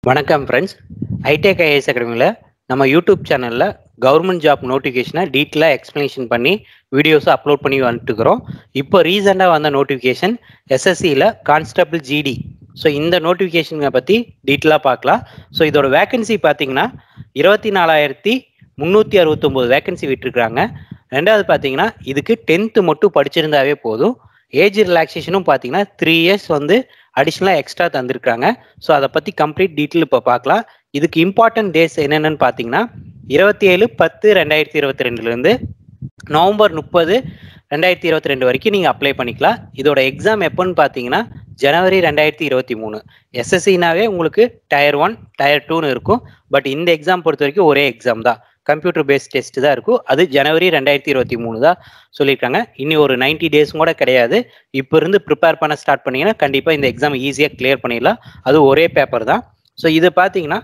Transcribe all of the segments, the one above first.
வணக்கம் friends ஐடெக் IAS அகாடமியில் நம்ம யூடியூப் சேனலில் கவர்மெண்ட் ஜாப் நோட்டிஃபிகேஷனை டீட்டெயிலாக எக்ஸ்ப்ளனேஷன் பண்ணி வீடியோஸை அப்லோட் பண்ணி வந்துட்டுருக்குறோம் இப்போ ரீசெண்டாக வந்த நோட்டிஃபிகேஷன் எஸ்எஸ்சியில் கான்ஸ்டபிள் ஜிடி ஸோ இந்த நோட்டிஃபிகேஷனை பற்றி டீட்டெயிலாக பார்க்கலாம் ஸோ இதோட வேக்கன்சி பார்த்தீங்கன்னா இருபத்தி நாலாயிரத்தி முந்நூற்றி அறுபத்தொம்போது வேக்கன்சி விட்டுருக்குறாங்க ரெண்டாவது பார்த்தீங்கன்னா இதுக்கு டென்த்து மட்டும் படிச்சிருந்தாவே போதும் ஏஜ் ரிலாக்ஸேஷனும் பார்த்தீங்கன்னா த்ரீ இயர்ஸ் வந்து அடிஷ்னலாக எக்ஸ்ட்ரா தந்திருக்காங்க ஸோ அதை பற்றி கம்ப்ளீட் டீட்டெயில் இப்போ பார்க்கலாம் இதுக்கு இம்பார்ட்டன்ட் டேஸ் என்னென்னு பார்த்தீங்கன்னா இருபத்தி ஏழு பத்து ரெண்டாயிரத்தி இருபத்தி ரெண்டுலேருந்து நவம்பர் முப்பது ரெண்டாயிரத்தி இருபத்தி ரெண்டு வரைக்கும் நீங்கள் அப்ளை பண்ணிக்கலாம் இதோட எக்ஸாம் எப்போன்னு பார்த்தீங்கன்னா ஜனவரி ரெண்டாயிரத்தி இருபத்தி மூணு எஸ்எஸ்சினாவே உங்களுக்கு டயர் ஒன் டயர் டூன்னு இருக்கும் பட் இந்த எக்ஸாம் பொறுத்த வரைக்கும் ஒரே எக்ஸாம் தான் கம்ப்யூட்டர் பேஸ்ட் டெஸ்ட் தான் இருக்கும் அது ஜனவரி ரெண்டாயிரத்தி இருபத்தி மூணு தான் சொல்லியிருக்காங்க இனி ஒரு நைன்டி டேஸும் கூட கிடையாது இப்போ இருந்து ப்ரிப்பேர் பண்ண ஸ்டார்ட் பண்ணீங்கன்னா கண்டிப்பாக இந்த எக்ஸாம் ஈஸியாக கிளியர் பண்ணிடலாம் அது ஒரே பேப்பர் தான் ஸோ இது பார்த்தீங்கன்னா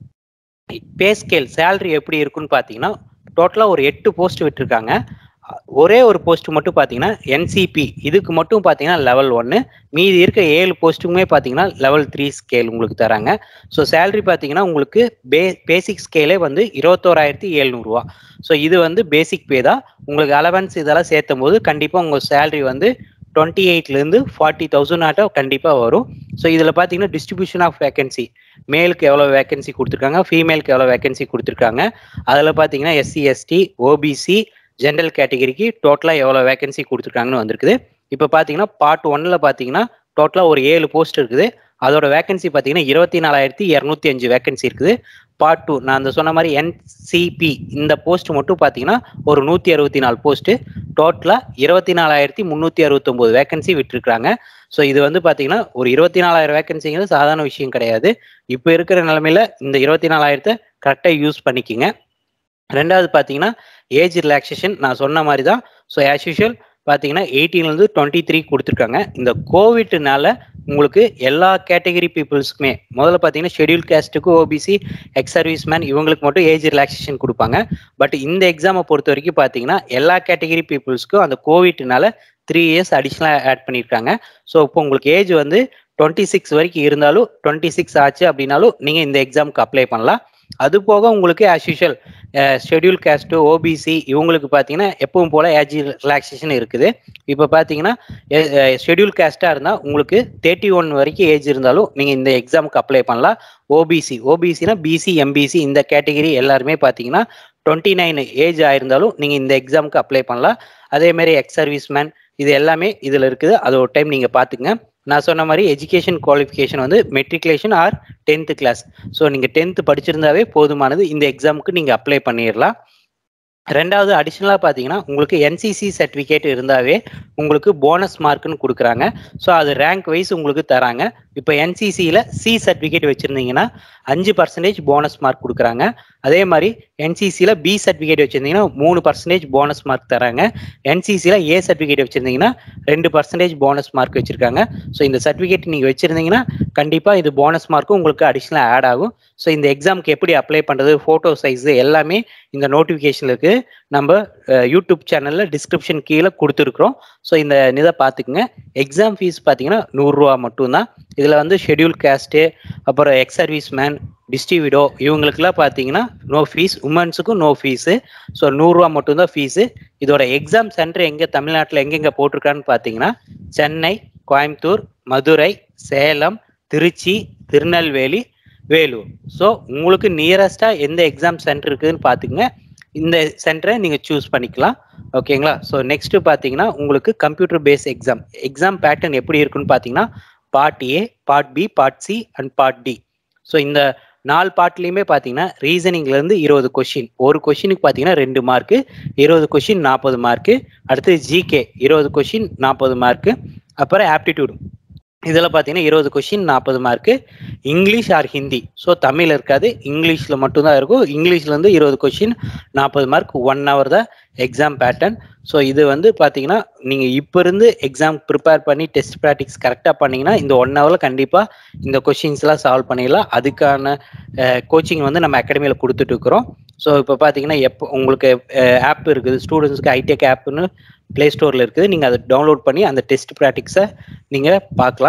பே ஸ்கேல் சேலரி எப்படி இருக்குன்னு பார்த்தீங்கன்னா டோட்டலாக ஒரு எட்டு போஸ்ட் விட்டுருக்காங்க ஒரே ஒரு போஸ்ட் மட்டும் பார்த்தீங்கன்னா என்சிபி இதுக்கு மட்டும் பார்த்தீங்கன்னா லெவல் ஒன்று மீதி இருக்க ஏழு போஸ்ட்டுக்குமே பார்த்தீங்கன்னா லெவல் த்ரீ ஸ்கேல் உங்களுக்கு தராங்க ஸோ சேலரி பார்த்தீங்கன்னா உங்களுக்கு பே பேசிக் ஸ்கேலே வந்து இருபத்தோராயிரத்தி எழுநூறுவா ஸோ இது வந்து பேசிக் பே தான் உங்களுக்கு அலவன்ஸ் இதெல்லாம் சேர்த்தும் போது கண்டிப்பாக உங்கள் சேலரி வந்து டுவெண்ட்டி எயிட்லேருந்து ஃபார்ட்டி தௌசண்ட் ஆட்டோ கண்டிப்பாக வரும் ஸோ இதில் பார்த்தீங்கன்னா டிஸ்ட்ரிபியூஷன் ஆஃப் வேகன்சி மேலுக்கு எவ்வளோ வேகன்சி கொடுத்துருக்காங்க ஃபீமேலுக்கு எவ்வளோ வேகன்சி கொடுத்துருக்காங்க அதில் பார்த்தீங்கன்னா எஸ்சி எஸ்டி ஓபிசி ஜென்ரல் கேட்டகரிக்கு டோட்டலாக எவ்வளோ வேகன்சி கொடுத்துருக்காங்கன்னு வந்திருக்குது இப்போ பார்த்தீங்கன்னா பார்ட் ஒன்னில் பார்த்தீங்கன்னா டோட்டலாக ஒரு ஏழு போஸ்ட் இருக்குது அதோட வேகன்சி பார்த்தீங்கன்னா இருபத்தி நாலாயிரத்தி இரநூத்தி அஞ்சு வேகன்சி இருக்குது பார்ட் டூ நான் அந்த சொன்ன மாதிரி என்சிபி இந்த போஸ்ட் மட்டும் பார்த்தீங்கன்னா ஒரு நூற்றி அறுபத்தி நாலு போஸ்ட்டு டோட்டலாக இருபத்தி நாலாயிரத்தி முந்நூற்றி அறுபத்தொம்போது வேகன்சி விட்டுருக்காங்க ஸோ இது வந்து பார்த்தீங்கன்னா ஒரு இருபத்தி நாலாயிரம் வேகன்சிங்கிறது சாதாரண விஷயம் கிடையாது இப்போ இருக்கிற நிலமையில இந்த இருபத்தி நாலாயிரத்தை கரெக்டாக யூஸ் பண்ணிக்கிங்க ரெண்டாவது பார்த்தீங்கன்னா ஏஜ் ரிலாக்ஸேஷன் நான் சொன்ன மாதிரி தான் ஸோ ஆஸ் யூஷுவல் பார்த்தீங்கன்னா எயிட்டீன்லேருந்து டுவெண்ட்டி த்ரீ கொடுத்துருக்காங்க இந்த கோவிட்னால உங்களுக்கு எல்லா கேட்டகரி பீப்புள்ஸ்க்குமே முதல்ல பார்த்தீங்கன்னா ஷெடியூல் கேஸ்ட்டுக்கு ஓபிசி எக்ஸ் சர்வீஸ் மேன் இவங்களுக்கு மட்டும் ஏஜ் ரிலாக்ஸேஷன் கொடுப்பாங்க பட் இந்த எக்ஸாமை பொறுத்த வரைக்கும் பார்த்தீங்கன்னா எல்லா கேட்டகரி பீப்புள்ஸ்க்கும் அந்த கோவிட்னால த்ரீ இயர்ஸ் அடிஷ்னலாக ஆட் பண்ணியிருக்காங்க ஸோ இப்போ உங்களுக்கு ஏஜ் வந்து டுவெண்ட்டி சிக்ஸ் வரைக்கும் இருந்தாலும் டுவெண்ட்டி சிக்ஸ் ஆச்சு அப்படின்னாலும் நீங்கள் இந்த எக்ஸாமுக்கு அப்ளை பண்ணலாம் அது போக உங்களுக்கு as usual schedule caste OBC இவங்களுக்கு பார்த்தீங்கன்னா எப்பவும் போல் ஏஜ் ரிலாக்ஸேஷன் இருக்குது இப்போ பார்த்தீங்கன்னா ஷெடியூல் கேஸ்ட்டாக இருந்தால் உங்களுக்கு தேர்ட்டி ஒன் வரைக்கும் ஏஜ் இருந்தாலும் நீங்கள் இந்த எக்ஸாமுக்கு அப்ளை பண்ணலாம் ஓபிசி ஓபிசினா பிசி எம்பிசி இந்த கேட்டகரி எல்லாருமே பார்த்தீங்கன்னா டுவெண்ட்டி நைன் ஏஜ் ஆயிருந்தாலும் நீங்கள் இந்த எக்ஸாமுக்கு அப்ளை பண்ணலாம் அதேமாரி எக்ஸ் சர்வீஸ் மேன் இது எல்லாமே இதில் இருக்குது அது ஒரு டைம் நீங்கள் பார்த்துக்குங்க நான் சொன்ன மாதிரி எஜுகேஷன் குவாலிஃபிகேஷன் வந்து matriculation or tenth class so நீங்கள் டென்த்து படிச்சிருந்தாவே போதுமானது இந்த எக்ஸாமுக்கு நீங்கள் அப்ளை பண்ணிடலாம் ரெண்டாவது அடிஷ்னலாக பார்த்தீங்கன்னா உங்களுக்கு என்சிசி சர்டிஃபிகேட் இருந்தாவே உங்களுக்கு போனஸ் மார்க்குன்னு கொடுக்குறாங்க ஸோ அது ரேங்க் வைஸ் உங்களுக்கு தராங்க இப்போ என்சிசியில் சி சர்டிஃபிகேட் வச்சுருந்தீங்கன்னா அஞ்சு பர்சன்டேஜ் போனஸ் மார்க் கொடுக்குறாங்க அதே மாதிரி என்சிசியில் பி சர்டிஃபிகேட் வச்சுருந்தீங்கன்னா மூணு பர்சன்டேஜ் போனஸ் மார்க் தராங்க என்சிசியில் ஏ சர்டிஃபிகேட் வச்சுருந்தீங்கன்னா ரெண்டு பர்சன்டேஜ் போனஸ் மார்க் வச்சுருக்காங்க ஸோ இந்த சர்டிஃபிகேட் நீங்கள் வச்சுருந்தீங்கன்னா கண்டிப்பாக இது போனஸ் மார்க்கும் உங்களுக்கு அடிஷ்னலாக ஆட் ஆகும் ஸோ இந்த எக்ஸாமுக்கு எப்படி அப்ளை பண்ணுறது ஃபோட்டோ சைஸு எல்லாமே இந்த நோட்டிஃபிகேஷன் இருக்குது நம்ம யூடியூப் சேனலில் டிஸ்கிரிப்ஷன் கீழே கொடுத்துருக்குறோம் ஸோ இந்த இதை பார்த்துக்குங்க எக்ஸாம் ஃபீஸ் பார்த்தீங்கன்னா நூறுரூவா மட்டும்தான் இதில் வந்து ஷெடியூல் கேஸ்ட்டு அப்புறம் எக்ஸ் சர்வீஸ் மேன் டிஸ்ட்ரிபியூடோ இவங்களுக்குலாம் பார்த்தீங்கன்னா நோ ஃபீஸ் உமன்ஸுக்கும் நோ ஃபீஸு ஸோ நூறுரூவா மட்டும்தான் ஃபீஸு இதோட எக்ஸாம் சென்டர் எங்கே தமிழ்நாட்டில் எங்கெங்கே போட்டிருக்கான்னு பார்த்தீங்கன்னா சென்னை கோயம்புத்தூர் மதுரை சேலம் திருச்சி திருநெல்வேலி வேலூர் ஸோ உங்களுக்கு நியரஸ்டாக எந்த எக்ஸாம் சென்டர் இருக்குதுன்னு பார்த்துங்க இந்த சென்டரை நீங்கள் சூஸ் பண்ணிக்கலாம் ஓகேங்களா ஸோ நெக்ஸ்ட்டு பார்த்தீங்கன்னா உங்களுக்கு computer base exam exam pattern எப்படி இருக்குன்னு பார்த்தீங்கன்னா part A part B part C and part D so இந்த நாலு பார்ட்லேயுமே பார்த்தீங்கன்னா ரீசனிங்லேருந்து இருபது கொஷின் ஒரு கொஷினுக்கு பார்த்தீங்கன்னா ரெண்டு மார்க்கு இருபது கொஷின் நாற்பது மார்க்கு அடுத்து ஜிகே இருபது கொஷின் நாற்பது மார்க்கு அப்புறம் ஆப்டிடியூடு இதில் பார்த்தீங்கன்னா இருபது கொஷின் நாற்பது mark English or Hindi so Tamil இருக்காது இங்கிலீஷில் மட்டும்தான் இருக்கும் இங்கிலீஷ்லேருந்து இருபது கொஷின் நாற்பது மார்க் ஒன் ஹவர் தான் எக்ஸாம் பேட்டர்ன் ஸோ இது வந்து பார்த்தீங்கன்னா நீங்கள் இப்போ இருந்து எக்ஸாம் ப்ரிப்பேர் பண்ணி டெஸ்ட் ப்ராக்டிக்ஸ் கரெக்டாக பண்ணிங்கன்னா இந்த ஒன் ஹவரில் கண்டிப்பாக இந்த கொஷின்ஸ்லாம் சால்வ் பண்ணிடலாம் அதுக்கான கோச்சிங் வந்து நம்ம அகாடமியில் கொடுத்துட்டு இருக்கிறோம் ஸோ இப்போ பார்த்தீங்கன்னா எப்போ உங்களுக்கு ஆப் இருக்குது ஸ்டூடெண்ட்ஸ்க்கு ஐடெக் ஆப்னு ப்ளே ஸ்டோரில் இருக்குது நீங்கள் அதை டவுன்லோட் பண்ணி அந்த டெஸ்ட் ப்ராக்டிக்ஸை நீங்கள் பார்க்கலாம்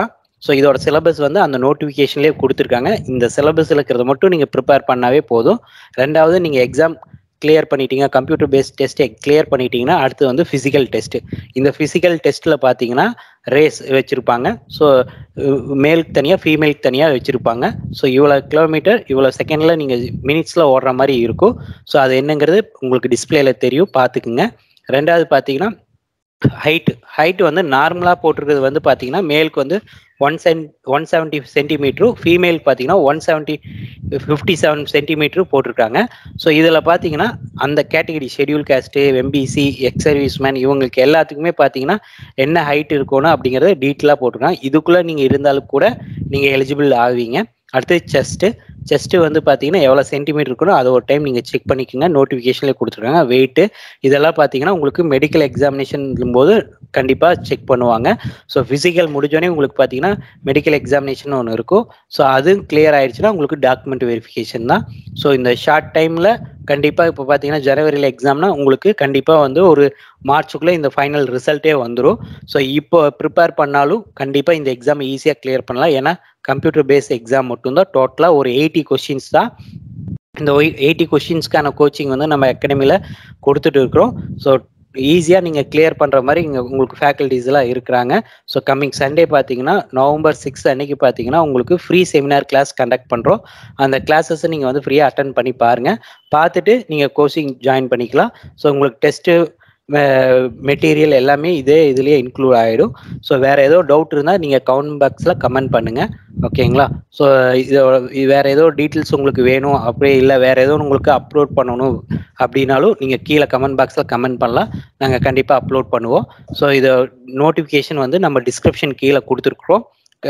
ஸோ இதோட சிலபஸ் வந்து அந்த நோட்டிஃபிகேஷன்லேயே கொடுத்துருக்காங்க இந்த சிலபஸில் இருக்கிறத மட்டும் நீங்கள் ப்ரிப்பேர் பண்ணாவே போதும் ரெண்டாவது நீங்கள் எக்ஸாம் கிளியர் பண்ணிட்டீங்க கம்ப்யூட்டர் பேஸ்ட் டெஸ்ட்டை கிளியர் பண்ணிட்டீங்கன்னா அடுத்து வந்து ஃபிசிக்கல் டெஸ்ட் இந்த ஃபிசிக்கல் டெஸ்ட்டில் பார்த்தீங்கன்னா ரேஸ் வச்சுருப்பாங்க ஸோ மேலுக்கு தனியாக ஃபீமேலுக்கு தனியாக வச்சுருப்பாங்க ஸோ இவ்வளோ கிலோமீட்டர் இவ்வளோ செகண்டில் நீங்கள் மினிட்ஸில் ஓடுற மாதிரி இருக்கும் ஸோ அது என்னங்கிறது உங்களுக்கு டிஸ்பிளேல தெரியும் பார்த்துக்குங்க ரெண்டாவது பார்த்தீங்கன்னா ஹைட் ஹைட் வந்து நார்மலாக போட்டிருக்கிறது வந்து பார்த்தீங்கன்னா மேலுக்கு வந்து ஒன் சென் ஒன் செவன்ட்டி சென்டிமீட்டரும் ஃபீமேலுக்கு பார்த்தீங்கன்னா ஒன் செவன்ட்டி ஃபிஃப்டி செவன் சென்டிமீட்டரும் போட்டிருக்காங்க ஸோ இதில் பார்த்தீங்கன்னா அந்த category schedule caste MBC ex serviceman இவங்களுக்கு எல்லாத்துக்குமே பார்த்தீங்கன்னா என்ன ஹைட் இருக்கணும் அப்படிங்கிறத டீட்டெயிலாக போட்டிருக்காங்க இதுக்குள்ளே நீங்கள் இருந்தாலும் கூட நீங்கள் எலிஜிபிள் ஆவீங்க அடுத்து செஸ்ட்டு செஸ்ட்டு வந்து பார்த்தீங்கன்னா எவ்வளோ சென்டிமீட்டர் இருக்கணும் அதை ஒரு டைம் நீங்கள் செக் பண்ணிக்கோங்க நோட்டிஃபிகேஷனில் கொடுத்துருக்காங்க வெயிட்டு இதெல்லாம் பார்த்தீங்கன்னா உங்களுக்கு மெடிக்கல் எக்ஸாமினேஷன் போது கண்டிப்பாக செக் பண்ணுவாங்க ஸோ ஃபிசிக்கல் முடிஞ்சோடனே உங்களுக்கு பார்த்தீங்கன்னா மெடிக்கல் எக்ஸாமினேஷன் ஒன்று இருக்கும் ஸோ அதுவும் கிளியர் ஆயிடுச்சுன்னா உங்களுக்கு டாக்குமெண்ட் வெரிஃபிகேஷன் தான் ஸோ இந்த ஷார்ட் டைமில் கண்டிப்பாக இப்போ பார்த்தீங்கன்னா ஜனவரியில் எக்ஸாம்னா உங்களுக்கு கண்டிப்பாக வந்து ஒரு மார்ச்சுக்குள்ளே இந்த ஃபைனல் ரிசல்ட்டே வந்துடும் ஸோ இப்போ ப்ரிப்பேர் பண்ணாலும் கண்டிப்பாக இந்த எக்ஸாம் ஈஸியாக கிளியர் பண்ணலாம் ஏன்னா கம்ப்யூட்டர் பேஸ் எக்ஸாம் மட்டும்தான் டோட்டலாக ஒரு எயிட்டி கொஷின்ஸ் தான் இந்த எயிட்டி கொஷின்ஸ்க்கான கோச்சிங் வந்து நம்ம அகாடமியில் கொடுத்துட்டு இருக்கிறோம் ஸோ ஈஸியாக நீங்கள் கிளியர் பண்ணுற மாதிரி இங்கே உங்களுக்கு ஃபேக்கல்டிஸ் எல்லாம் இருக்கிறாங்க ஸோ கம்மிங் சண்டே பார்த்தீங்கன்னா நவம்பர் சிக்ஸ் அன்னைக்கு பார்த்தீங்கன்னா உங்களுக்கு ஃப்ரீ செமினார் கிளாஸ் கண்டக்ட் பண்ணுறோம் அந்த கிளாஸஸை நீங்கள் வந்து ஃப்ரீயாக அட்டன் பண்ணி பாருங்கள் பார்த்துட்டு நீங்கள் கோச்சிங் ஜாயின் பண்ணிக்கலாம் ஸோ உங்களுக்கு டெஸ்ட்டு மெட்டீரியல் எல்லாமே இதே இதுலேயே இன்க்ளூட் ஆகிடும் ஸோ வேறு ஏதோ டவுட் இருந்தால் நீங்கள் கமெண்ட் பாக்ஸில் கமெண்ட் பண்ணுங்கள் ஓகேங்களா ஸோ இதோட வேறு ஏதோ டீட்டெயில்ஸ் உங்களுக்கு வேணும் அப்படியே இல்லை வேறு ஏதோ உங்களுக்கு அப்லோட் பண்ணணும் அப்படின்னாலும் நீங்கள் கீழே கமெண்ட் பாக்ஸில் கமெண்ட் பண்ணலாம் நாங்கள் கண்டிப்பாக அப்லோட் பண்ணுவோம் ஸோ இதை நோட்டிஃபிகேஷன் வந்து நம்ம டிஸ்கிரிப்ஷன் கீழே கொடுத்துருக்குறோம்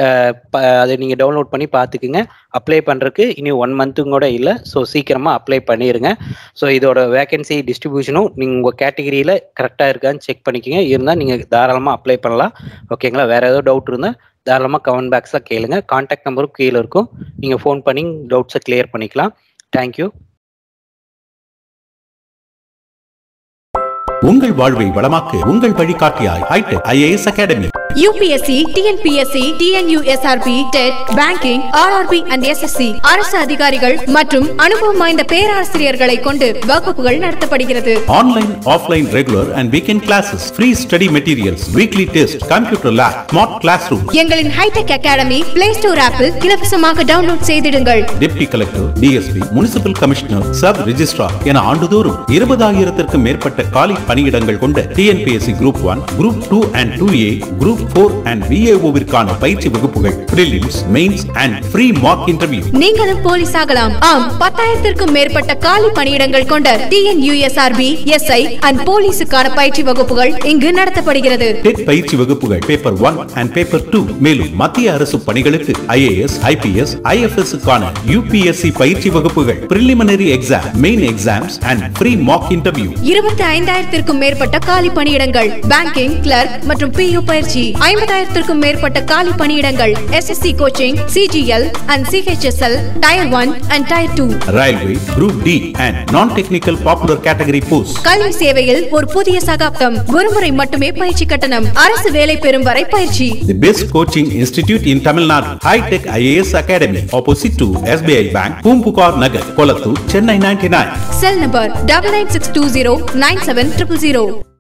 அதை நீங்கள் டவுன்லோட் பண்ணி பார்த்துக்குங்க அப்ளை பண்ணுறதுக்கு இனி ஒன் மந்த்தும் கூட இல்லை ஸோ சீக்கிரமாக அப்ளை பண்ணிடுங்க ஸோ இதோட வேகன்சி டிஸ்ட்ரிபியூஷனும் நீங்கள் உங்கள் கேட்டகிரியில் கரெக்டாக இருக்கான்னு செக் பண்ணிக்கோங்க இருந்தால் நீங்கள் தாராளமாக அப்ளை பண்ணலாம் ஓகேங்களா வேறு ஏதோ டவுட் இருந்தால் தாராளமாக கமெண்ட் பாக்ஸில் கேளுங்க கான்டாக்ட் நம்பரும் கீழே இருக்கும் நீங்கள் ஃபோன் பண்ணி டவுட்ஸை கிளியர் பண்ணிக்கலாம் தேங்க்யூ உங்கள் வாழ்வை வளமாக்கு உங்கள் வழிகாட்டியாய் hitech IAS academy UPSC TNPSC TNUSRB TET banking RRB and SSC அரசு அதிகாரிகள் மற்றும் அனுபவம் வாய்ந்த பேராசிரியர்களை கொண்டு வகுப்புகள் நடத்தப்படுகிறது online offline regular and weekend classes free study materials weekly test computer lab smart class room எங்களின் ஹைடெக் அகாடமி பிளே ஸ்டோர் ஆப்பில் இலவசமாக டவுன்லோட் செய்திடுங்கள் deputy collector DSP municipal commissioner sub registrar என ஆண்டுதோறும் இருபதாயிரத்திற்கும் மேற்பட்ட காலி பணியிடங்கள் கொண்ட TNPSC group one group two and two A group four and விஏஓவிற்கான பயிற்சி வகுப்புகள் prelims mains and free mark interview நீங்களும் போலீஸ் ஆகலாம் ஆம் பத்தாயிரத்திற்கும் மேற்பட்ட காலி பணியிடங்கள் கொண்ட டிஎன்யூஎஸ்ஆர்பி எஸ்ஐ அண்ட் போலீஸுக்கான பயிற்சி வகுப்புகள் இங்கு நடத்தப்படுகிறது டெட் பயிற்சி வகுப்புகள் paper one and paper two மேலும் மத்திய அரசு பணிகளுக்கு ஐஏஎஸ் ஐபிஎஸ் ஐஎஃப்எஸ் க்கான யூபிஎஸ்சி பயிற்சி வகுப்புகள் preliminary exam main exams and free mark interview இருபத்தி ஐந்தாயிரத்திற்கும் மேற்பட்ட காலி பணியிடங்கள் பேங்கிங் கிளர்க் மற்றும் பியூ பயிற்சி ஐம்பதாயிரத்திற்கும் மேற்பட்ட காலி பணியிடங்கள் SSC coaching CGL and CHSL tier one and tier two railway group D and non technical popular category post கல்வி சேவையில் ஒரு புதிய சகாப்தம் ஒருமுறை மட்டுமே பயிற்சி கட்டணம் அரசு வேலை பெறும் வரை பயிற்சி The best coaching institute in Tamil Nadu, High Tech IAS Academy, opposite to SBI Bank, Poompukar Nagar, Kolattur, Chennai 99. Cell number double nine six two zero nine seven triple zero